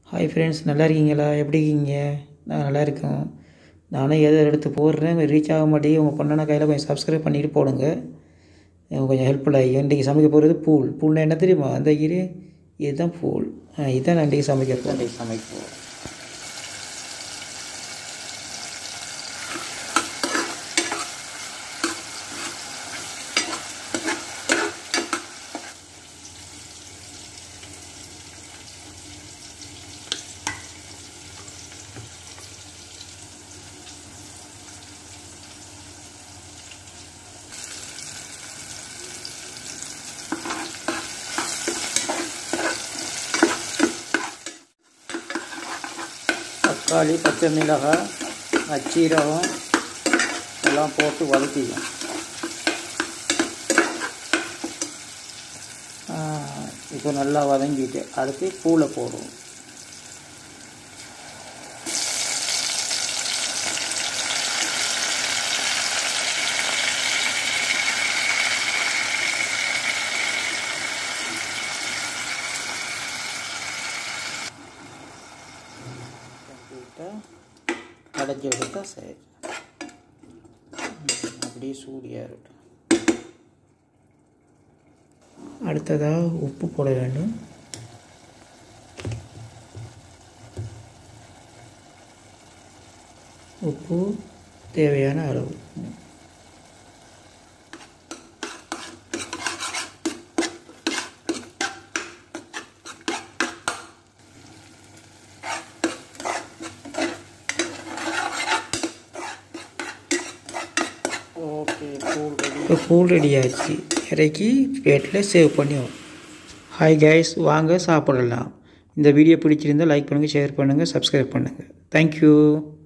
hi friends நல்லா இருக்கீங்களா எப்படி இருக்கீங்க நான் நல்லா இருக்கேன் நானும் ஏதோ எடுத்து போடுறேன் ரீச் ஆக மாட்டேங்குது உங்கள் பொண்ணான கையில் கொஞ்சம் சப்ஸ்கிரைப் பண்ணிட்டு போடுங்க எனக்கு கொஞ்சம் ஹெல்ப்ஃபுல்லாக இன்றைக்கி சமைக்க போகிறது பூல் பூல்னா என்ன தெரியுமா அந்த கீரை இதுதான் பூல் ஆ இதுதான் நான் இன்றைக்கி சமைக்க போகிறேன் இன்றைக்கி சமைக்க போகிறேன் தக்காளி பச்சை மிளகாய் நச்சீரகம் எல்லாம் போட்டு வதக்கிக்கும் இப்போ நல்லா வதங்கிட்டு அடுத்து பூளை போடுவோம் கம்ப்ளீட்டாக கடைஞ்சி எடுத்தா சரி அப்படியே சூடியாக இருக்கட்டும் அடுத்ததாக உப்பு போட வேண்டும் உப்பு தேவையான அளவு ஓகே கூல் ரெடி இப்போ கூல் ரெடி ஆச்சு இறக்கி பிளேட்டில் சேவ் பண்ணி ஹாய் கைஸ் வாங்க சாப்பிடலாம் இந்த வீடியோ பிடிச்சிருந்தால் லைக் பண்ணுங்கள் ஷேர் பண்ணுங்கள் சப்ஸ்கிரைப் பண்ணுங்கள் தேங்க்யூ